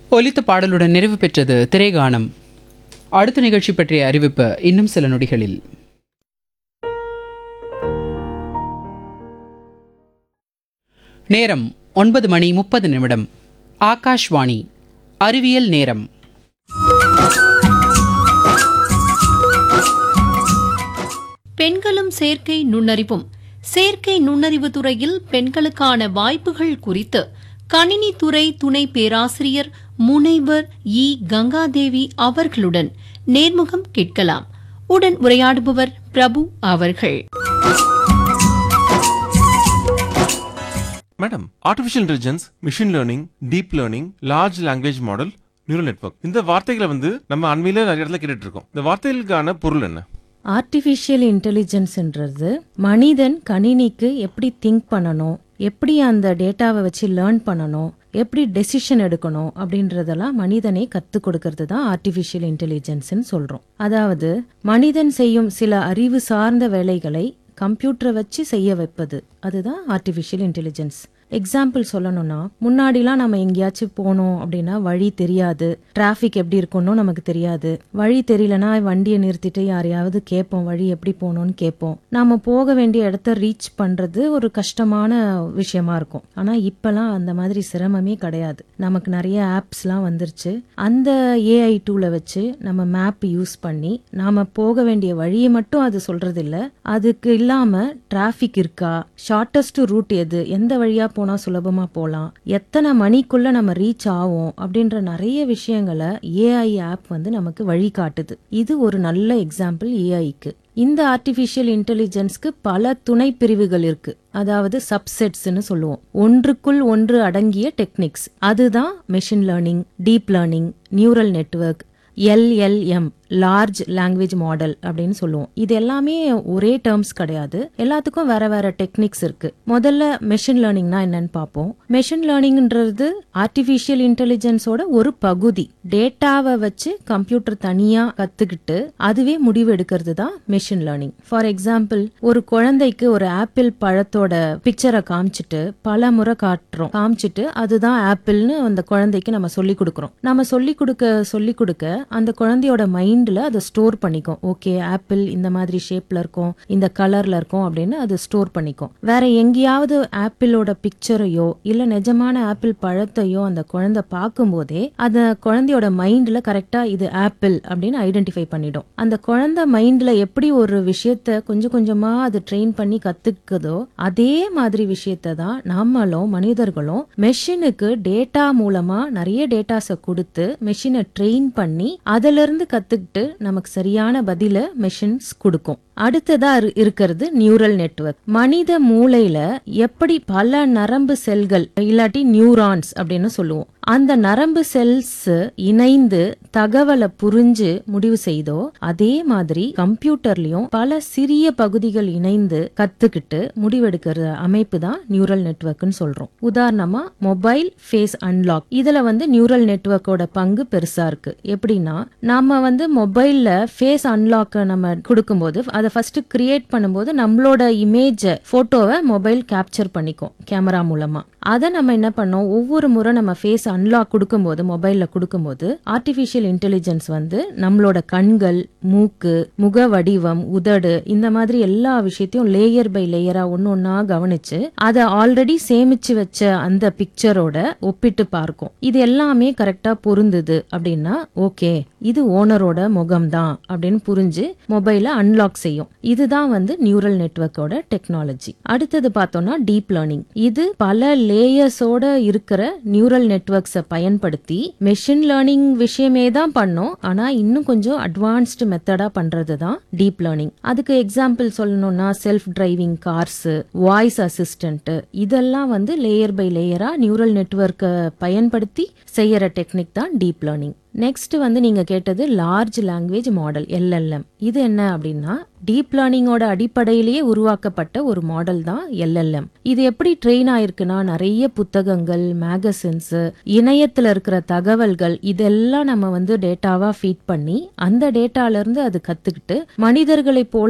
ஒலித்த பாடலுடன் நிறைவு பெற்றது திரைகானம் அடுத்த நிகழ்ச்சி பற்றிய அறிவிப்பு இன்னும் சில நொடிகளில் நேரம் ஒன்பது மணி முப்பது நிமிடம் ஆகாஷ்வாணி அறிவியல் நேரம் பெண்களும் செயற்கை நுண்ணறிவும் செயற்கை நுண்ணறிவு துறையில் பெண்களுக்கான வாய்ப்புகள் குறித்து கணினித்துறை துணை பேராசிரியர் முனைவர் இ கங்காதேவி அவர்களுடன் நேர்முகம் கேட்கலாம் உடன் உரையாடுபவர் பிரபு அவர்கள் madam artificial intelligence machine learning deep learning large language model neural network இந்த வார்த்தைகளை வந்து நம்ம அண்மையில நிறைய இடத்துல கேட்டுட்டு இருக்கோம் இந்த வார்த்தைகளுக்கான பொருள் என்ன ஆர்டிஃபிஷியல் இன்டெலிஜென்ஸ்ன்றது மனிதன் கணினிக்கு எப்படி திங்க் பண்ணணும் எப்படி அந்த டேட்டாவை வச்சு லேர்ன் பண்ணணும் எப்படி டெசிஷன் எடுக்கணும் அப்படின்றதெல்லாம் மனிதனே கற்றுக் கொடுக்கறது தான் ஆர்டிஃபிஷியல் இன்டெலிஜென்ஸ்னு சொல்கிறோம் அதாவது மனிதன் செய்யும் சில அறிவு சார்ந்த வேலைகளை கம்ப்யூட்டரை வச்சு செய்ய வைப்பது அதுதான் ஆர்டிஃபிஷியல் இன்டெலிஜென்ஸ் எக்ஸாம்பிள் சொல்லணும்னா முன்னாடிலாம் நம்ம எங்கேயாச்சும் போனோம் அப்படின்னா வழி தெரியாது டிராஃபிக் எப்படி இருக்கும்னு நமக்கு தெரியாது வழி தெரியலனா வண்டியை நிறுத்திட்டு யாரையாவது கேட்போம் வழி எப்படி போகணும்னு கேட்போம் நாம போக வேண்டிய இடத்த ரீச் பண்றது ஒரு கஷ்டமான விஷயமா இருக்கும் ஆனா இப்பெல்லாம் அந்த மாதிரி சிரமமே கிடையாது நமக்கு நிறைய ஆப்ஸ்லாம் வந்துருச்சு அந்த ஏஐ டூலை வச்சு நம்ம மேப் யூஸ் பண்ணி நாம போக வேண்டிய வழியை மட்டும் அது சொல்றது இல்ல அதுக்கு இல்லாம டிராஃபிக் இருக்கா ஷார்ட்டஸ்ட் ரூட் எது எந்த வழியா போனா சுலபமா போகலாம் எத்தனை மணிக்குள்ள நம்ம ரீச் ஆகும் அப்படின்ற நிறைய விஷயங்களை ஏஐ ஆப் வந்து நமக்கு வழிகாட்டுது இது ஒரு நல்ல எக்ஸாம்பிள் ஏஐக்கு இந்த ஆர்டிஃபிஷியல் இன்டெலிஜென்ஸ்க்கு பல துணை பிரிவுகள் இருக்கு அதாவது சப்செட்ஸ்னு சொல்லுவோம் ஒன்றுக்குள் ஒன்று அடங்கிய டெக்னிக்ஸ் அதுதான் machine learning deep learning neural network LLM large language model அப்படின்னு சொல்லுவோம் இது எல்லாமே ஒரே டேர்ம்ஸ் கிடையாது எல்லாத்துக்கும் வேற வேற டெக்னிக்ஸ் இருக்கு முதல்ல மெஷின் லேர்னிங்னா என்னன்னு பார்ப்போம் மெஷின் லேர்னிங்ன்றது ஆர்டிஃபிஷியல் இன்டெலிஜென்ஸோட ஒரு பகுதி டேட்டாவை வச்சு கம்ப்யூட்டர் தனியா கத்துக்கிட்டு அதுவே முடிவு எடுக்கிறது தான் மெஷின் லேர்னிங் ஃபார் எக்ஸாம்பிள் ஒரு குழந்தைக்கு ஒரு ஆப்பிள் பழத்தோட பிக்சரை காமிச்சிட்டு பல முறை காட்டுறோம் காமிச்சிட்டு அதுதான் ஆப்பிள்னு அந்த குழந்தைக்கு நம்ம சொல்லி கொடுக்குறோம் நம்ம சொல்லி கொடுக்க சொல்லி கொடுக்க அந்த குழந்தையோட மைண்ட்ல அதை ஸ்டோர் பண்ணிக்கும் ஓகே ஆப்பிள் இந்த மாதிரி ஷேப்ல இருக்கும் இந்த கலர்ல இருக்கும் அப்படின்னு அது ஸ்டோர் பண்ணிக்கும் வேற எங்கேயாவது ஆப்பிளோட பிக்சரையோ இல்ல நிஜமான ஆப்பிள் பழத்தையோ அந்த குழந்தை பார்க்கும்போதே அந்த குழந்தையோட மைண்ட்ல கரெக்டா இது ஆப்பிள் அப்படின்னு ஐடென்டிஃபை பண்ணிடும் அந்த குழந்தை மைண்ட்ல எப்படி ஒரு விஷயத்த கொஞ்சம் கொஞ்சமா அது ட்ரெயின் பண்ணி கத்துக்குதோ அதே மாதிரி விஷயத்த தான் நம்மளும் மனிதர்களும் மெஷினுக்கு டேட்டா மூலமா நிறைய டேட்டாஸை கொடுத்து மெஷினை ட்ரெயின் பண்ணி அதுல இருந்து கத்துக்கிட்டு நமக்கு சரியான பதில மெஷின்ஸ் கொடுக்கும் அடுத்ததா இரு- இருக்கிறது நியூரல் நெட்வொர்க் மனித மூளையில எப்படி பல நரம்பு செல்கள் இல்லாட்டி நியூரான்ஸ் அப்படின்னு சொல்லுவோம் அந்த நரம்பு செல்ஸ் இணைந்து தகவலை புரிஞ்சு முடிவு செய்தோ அதே மாதிரி கம்ப்யூட்டர்லயும் பல சிறிய பகுதிகள் இணைந்து கத்துக்கிட்டு முடிவெடுக்கிற அமைப்பு தான் நியூரல் நெட்வொர்க்னு சொல்றோம் உதாரணமா மொபைல் ஃபேஸ் அன்லாக் இதுல வந்து நியூரல் நெட்வொர்க்கோட பங்கு பெருசா இருக்கு எப்படின்னா நாம வந்து மொபைல்ல ஃபேஸ் அன்லாக் நம்ம கொடுக்கும்போது அதை ஃபர்ஸ்ட் கிரியேட் பண்ணும்போது நம்மளோட இமேஜ் போட்டோவை மொபைல் கேப்சர் பண்ணிக்கும் கேமரா மூலமா அதை நம்ம என்ன பண்ணோம் ஒவ்வொரு முறை நம்ம ஃபேஸ் அன்லாக் கொடுக்கும்போது மொபைல்ல கொடுக்கும்போது ஆர்டிஃபிஷியல் இன்டெலிஜென்ஸ் வந்து நம்மளோட கண்கள் மூக்கு முக வடிவம் உதடு இந்த மாதிரி எல்லா விஷயத்தையும் லேயர் பை லேயரா ஒன்னு ஒன்னா கவனிச்சு அதை ஆல்ரெடி சேமிச்சு வச்ச அந்த பிக்சரோட ஒப்பிட்டு பார்க்கும் இது எல்லாமே கரெக்டா பொருந்துது அப்படின்னா ஓகே இது ஓனரோட முகம்தான் அப்படின்னு புரிஞ்சு மொபைலை அன்லாக் செய்யும் இதுதான் வந்து நியூரல் நெட்வொர்க்கோட டெக்னாலஜி அடுத்தது பார்த்தோம்னா டீப் லேர்னிங் இது பல லேயர்ஸோட இருக்கிற நியூரல் நெட்வொர்க்ஸை பயன்படுத்தி மெஷின் லேர்னிங் விஷயமே தான் பண்ணோம் ஆனா இன்னும் கொஞ்சம் அட்வான்ஸ்டு மெத்தடா பண்றது தான் டீப் லேர்னிங் அதுக்கு எக்ஸாம்பிள் சொல்லணும்னா self driving cars voice assistant இதெல்லாம் வந்து லேயர் பை லேயரா நியூரல் நெட்வொர்க்கை பயன்படுத்தி செய்யற டெக்னிக் தான் டீப் லேர்னிங் நெக்ஸ்ட் வந்து நீங்க கேட்டது லார்ஜ் லாங்குவேஜ் மாடல் எல்எல்எம் இது என்ன அப்படின்னா டீப் லேர்னிங்கோட அடிப்படையிலேயே உருவாக்கப்பட்ட ஒரு மாடல் தான் எல்எல்எம் இது எப்படி ட்ரெயின் ஆயிருக்குன்னா நிறைய புத்தகங்கள் மேகசின்ஸ் இணையத்துல இருக்கிற தகவல்கள் இதெல்லாம் நம்ம வந்து டேட்டாவா ஃபீட் பண்ணி அந்த டேட்டால இருந்து அது கத்துக்கிட்டு மனிதர்களை போல